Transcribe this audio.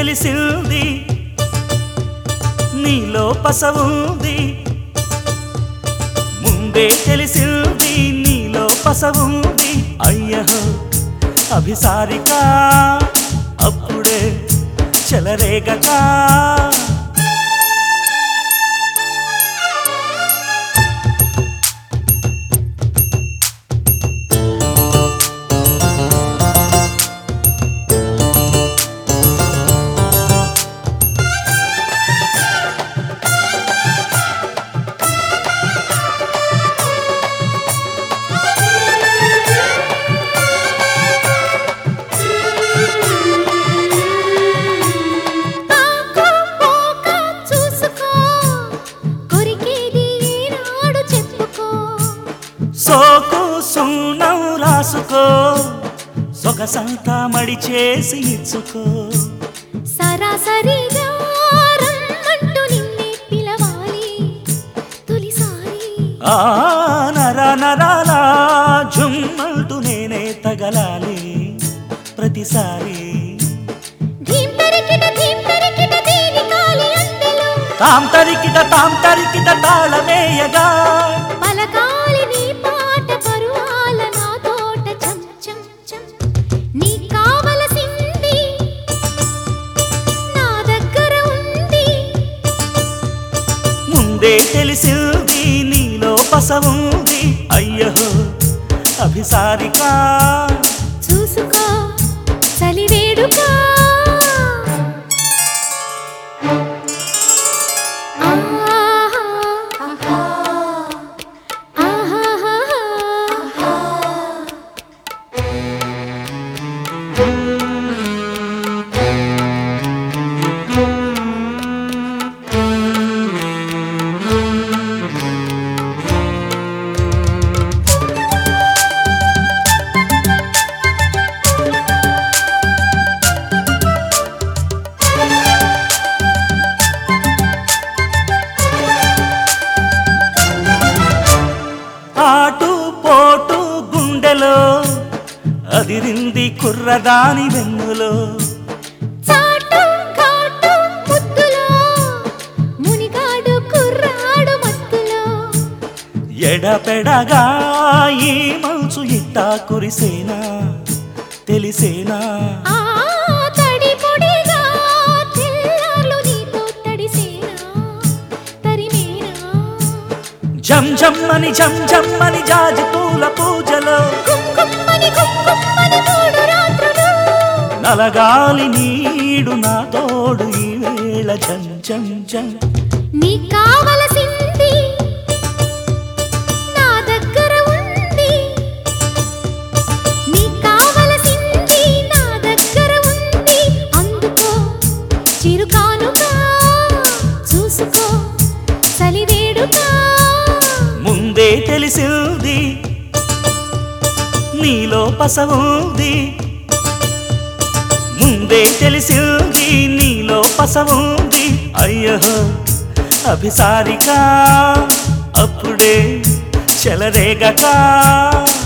తెలిసింది నీలో పసవుంది ముందే తెలిసింది నీలో పసవుంది అయ్యహో అభిసారిక అప్పుడే చెలరేగకా ఆకు పోక చూసుకో కొరికేది ఈనాడు చెప్పుకో సోకు సున్నం రాసుకో సొగసంతా మడి చేసి ఇచ్చుకో సరాసరిగా రమ్మంటూ నిన్నే పిలవాలి తొలిసారి ఆ నర నరాల జుమ్మంటూ నేనే తగలాలి ప్రతిసారి ధీం తరికిట ధీం తరికిట దీని కాలి అందెలో తాం తరికిట తాం తరికిట తాళమేయగా పలకాలి నీ పాట పరువాల నా తోట చం చం చం నీ కావలసింది నా దగ్గర ఉంది ముందే తెలిసింది నీలో పసవుంది అయ్యో అభిసారిక చూసుకో చలి వేడుక ఆటు పోటు గుండెలో అదిరింది కుర్రదాని వెన్నులో చాటు ఘాటు ముద్దులో మునిగాడు కుర్రాడు మత్తులో ఎడపెడగా ఈ మంచు ఇట్టా కురిసేనా తెలిసేనా ఆ తడి పొడిగా తెల్లార్లు నీతో తడిసేనా తరిమేనా జం జమ్మని జం జమ్మని జాజి పూల పూజలో కుంకుమ్మని కుంకుమ్మని మూడు రాత్రులు నలగాలి నీడు నా తోడు ఈ వేళ జం జం జం నీ కావలసింది నా దగ్గర ఉంది నీ కావలసింది నా దగ్గర ఉంది అందుకో చిరుకానుక చూసుకో చలివేడుక ముందే తెలిసింది నీలో పసవుంది ముందే తెలిసింది నీలో పసవుంది అయ్యో అభిసారిక అప్పుడే చెలరేగక